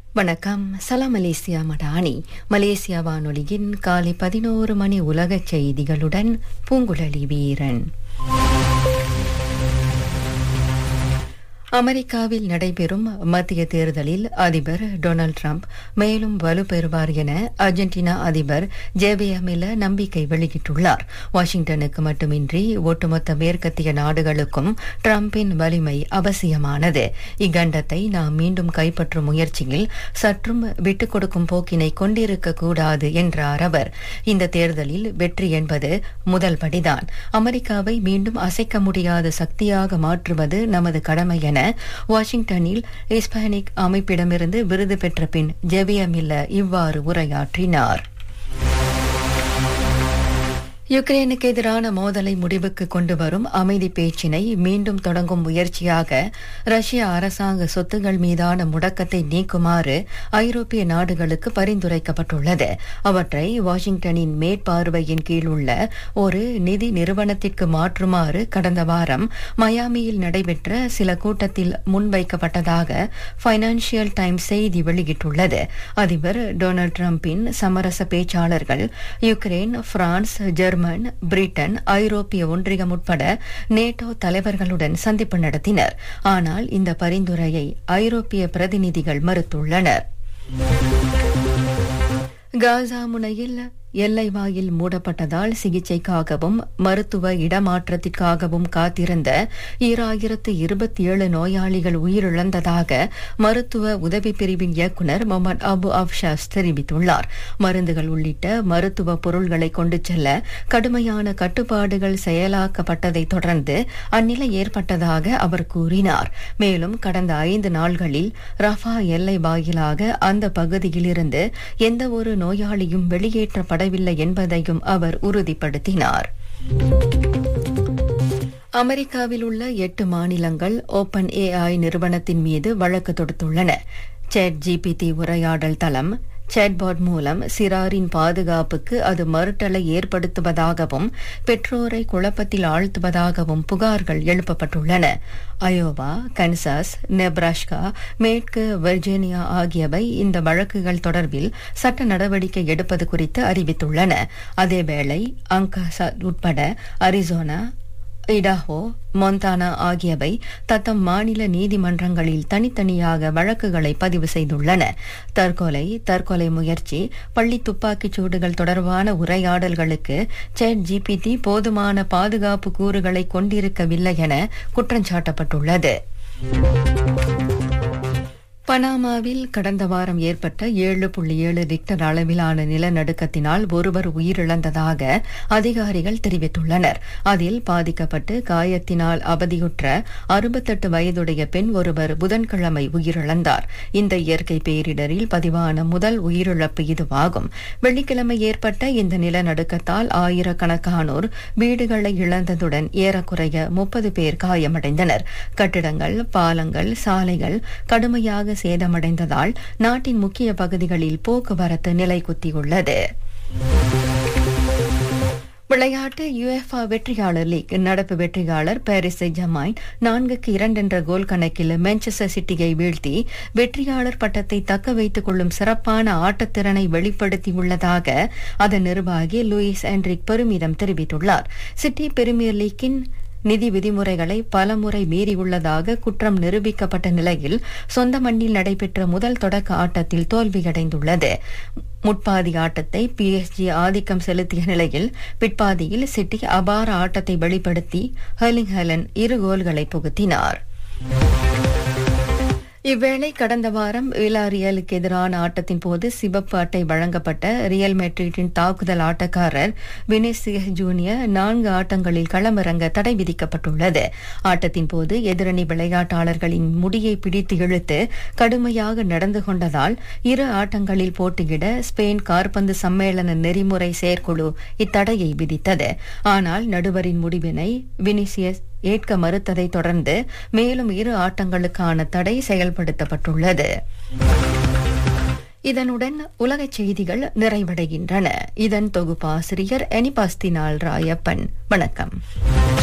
வணக்கம் சலாம் Malaysia Madani Malaysia வானொலியின் காலை பதினோரு மணி உலகச் செய்திகளுடன் பூங்குழலி வீரன் அமெரிக்காவில் நடைபெறும் மத்திய தேர்தலில் அதிபர் டொனால்டு டிரம்ப் மேலும் வலுப்பெறுவார் என அர்ஜென்டினா அதிபர் ஜேவியமில நம்பிக்கை வெளியிட்டுள்ளார் வாஷிங்டனுக்கு மட்டுமின்றி ஒட்டுமொத்த மேற்கத்திய நாடுகளுக்கும் டிரம்பின் வலிமை அவசியமானது இக்கண்டத்தை நாம் மீண்டும் கைப்பற்றும் முயற்சியில் சற்றும் விட்டுக் கொடுக்கும் போக்கினை கொண்டிருக்க கூடாது என்றார் அவர் இந்த தேர்தலில் வெற்றி என்பது முதல் படிதான் அமெரிக்காவை மீண்டும் அசைக்க முடியாத சக்தியாக மாற்றுவது நமது கடமை என வாஷிங்டனில் இஸ்பானிக் அமைப்பிடமிருந்து விருது பெற்ற பின் ஜெவியமில்ல இவ்வாறு உரையாற்றினார் யுக்ரைனுக்கு எதிரான மோதலை முடிவுக்கு கொண்டு வரும் அமைதி பேச்சினை மீண்டும் தொடங்கும் முயற்சியாக ரஷ்ய அரசாங்க சொத்துகள் மீதான முடக்கத்தை நீக்குமாறு ஐரோப்பிய நாடுகளுக்கு பரிந்துரைக்கப்பட்டுள்ளது அவற்றை வாஷிங்டனின் மேற்பார்வையின் கீழ் உள்ள ஒரு நிதி நிறுவனத்திற்கு மாற்றுமாறு கடந்த வாரம் மயாமியில் நடைபெற்ற சில கூட்டத்தில் முன்வைக்கப்பட்டதாக பைனான்சியல் டைம்ஸ் செய்தி வெளியிட்டுள்ளது அதிபர் டொனால்டு டிரம்பின் சமரச பேச்சாளர்கள் Ukraine France German German Britain ஐரோப்பிய ஒன்றியம் உட்பட நேட்டோ தலைவர்களுடன் சந்திப்பு நடத்தினர் ஆனால் இந்த பரிந்துரையை ஐரோப்பிய பிரதிநிதிகள் மறுத்துள்ளனர் காசா முனையில் எல்லை வாயில் மூடப்பட்டதால் சிகிச்சைக்காகவும் மருத்துவ இடமாற்றத்திற்காகவும் காத்திருந்த ஈராயிரத்து இருபத்தி ஏழு நோயாளிகள் உயிரிழந்ததாக மருத்துவ உதவி பிரிவின் இயக்குநர் முகமது அபு அப்ஷாஸ் தெரிவித்துள்ளார் மருந்துகள் உள்ளிட்ட மருத்துவ பொருள்களை கொண்டு செல்ல கடுமையான கட்டுப்பாடுகள் செயலாக்கப்பட்டதை தொடர்ந்து அந்நிலை ஏற்பட்டதாக அவர் கூறினார் மேலும் கடந்த ஐந்து நாள்களில் ரஃபா எல்லை வாயிலாக அந்த பகுதியிலிருந்து எந்த ஒரு நோயாளியும் வெளியேற்றப்பட படவில்லை என்பதையும் அவர் உறுதிப்படுத்தினார் அமெரிக்காவில் உள்ள எட்டு மாநிலங்கள் ஓபன் ஏஐ நிறுவனத்தின் மீது வழக்கு தொடுத்துள்ளன சேட் ஜிபிடி உரையாடல் தளம் சேட்பாட் மூலம் சிறாரின் பாதுகாப்புக்கு அது மறுட்டலை ஏற்படுத்துவதாகவும் பெற்றோரை குழப்பத்தில் ஆழ்த்துவதாகவும் புகார்கள் எழுப்பப்பட்டுள்ளன அயோவா கன்சாஸ் நெப்ராஷ்கா மேற்கு வெர்ஜீனியா ஆகியவை இந்த வழக்குகள் தொடர்பில் சட்ட நடவடிக்கை எடுப்பது குறித்து அறிவித்துள்ளன அதேவேளை அங்காசா உட்பட அரிசோனா இடாஹோ மொந்தானா ஆகியவை தத்தம் மாநில நீதிமன்றங்களில் தனித்தனியாக வழக்குகளை பதிவு செய்துள்ளன தற்கொலை தற்கொலை முயற்சி பள்ளி துப்பாக்கிச் சூடுகள் தொடர்பான உரையாடல்களுக்கு சேட் ஜிபிடி போதுமான பாதுகாப்பு கூறுகளை கொண்டிருக்கவில்லை என குற்றஞ்சாட்டப்பட்டுள்ளது பனாமாவில் கடந்த வாரம் ஏற்பட்ட ஏழு புள்ளி ஏழு ரிக்டர் அளவிலான நிலநடுக்கத்தினால் ஒருவர் உயிரிழந்ததாக அதிகாரிகள் தெரிவித்துள்ளனர் அதில் பாதிக்கப்பட்டு காயத்தினால் அவதியுற்ற அறுபத்தெட்டு வயதுடைய பெண் ஒருவர் புதன்கிழமை உயிரிழந்தார் இந்த இயற்கை பேரிடரில் பதிவான முதல் உயிரிழப்பு இதுவாகும் வெள்ளிக்கிழமை ஏற்பட்ட இந்த நிலநடுக்கத்தால் ஆயிரக்கணக்கானோர் வீடுகளை இழந்ததுடன் ஏறக்குறைய முப்பது பேர் காயமடைந்தனர் கட்டிடங்கள் பாலங்கள் சாலைகள் கடுமையாக சேதமடைந்ததால் நாட்டின் முக்கிய பகுதிகளில் போக்குவரத்து நிலைக்குத்தியுள்ளது விளையாட்டு யுஎஃப்ஆ வெற்றியாளர் லீக் நடப்பு வெற்றியாளர் பாரிஸ் ஜமாயின் நான்குக்கு இரண்டு என்ற கோல் கணக்கில் மான்செஸ்டர் சிட்டியை வீழ்த்தி வெற்றியாளர் பட்டத்தை தக்க வைத்துக் கொள்ளும் சிறப்பான ஆட்டத்திறனை வெளிப்படுத்தியுள்ளதாக அதன் நிர்வாகி லூயிஸ் ஆண்ட்ரிக் பெருமிதம் தெரிவித்துள்ளார் சிட்டி பிரீமியர் லீக்கின் நிதி விதிமுறைகளை பலமுறை மீறியுள்ளதாக குற்றம் நிரூபிக்கப்பட்ட நிலையில் சொந்த மண்ணில் நடைபெற்ற முதல் தொடக்க ஆட்டத்தில் தோல்வியடைந்துள்ளது முட்பாதி ஆட்டத்தை பிஎஸ்ஜி ஆதிக்கம் செலுத்திய நிலையில் பிற்பாதியில் சிட்டி அபார ஆட்டத்தை வெளிப்படுத்தி ஹர்லிங் ஹலன் இரு கோல்களை புகுத்தினார் இவ்வேளை கடந்த வாரம் விலாரியலுக்கு எதிரான ஆட்டத்தின் போது சிவப்பு அட்டை வழங்கப்பட்ட ரியல் மெட்ரிட்டின் தாக்குதல் ஆட்டக்காரர் வினிசியஸ் ஜூனியர் நான்கு ஆட்டங்களில் களமிறங்க தடை விதிக்கப்பட்டுள்ளது ஆட்டத்தின் போது எதிரணி விளையாட்டாளர்களின் முடியை பிடித்து இழுத்து கடுமையாக நடந்து கொண்டதால் இரு ஆட்டங்களில் போட்டியிட ஸ்பெயின் கார்பந்து சம்மேளன நெறிமுறை செயற்குழு இத்தடையை விதித்தது ஆனால் நடுவரின் முடிவினை வினிசியஸ் ஏற்க மறுத்ததை தொடர்ந்து மேலும் இரு ஆட்டங்களுக்கான தடை செயல்படுத்தப்பட்டுள்ளது இதனுடன் உலகச் செய்திகள் நிறைவடைகின்றன இதன் தொகுப்பாசிரியர் எனிபாஸ்தினால் ராயப்பன் வணக்கம்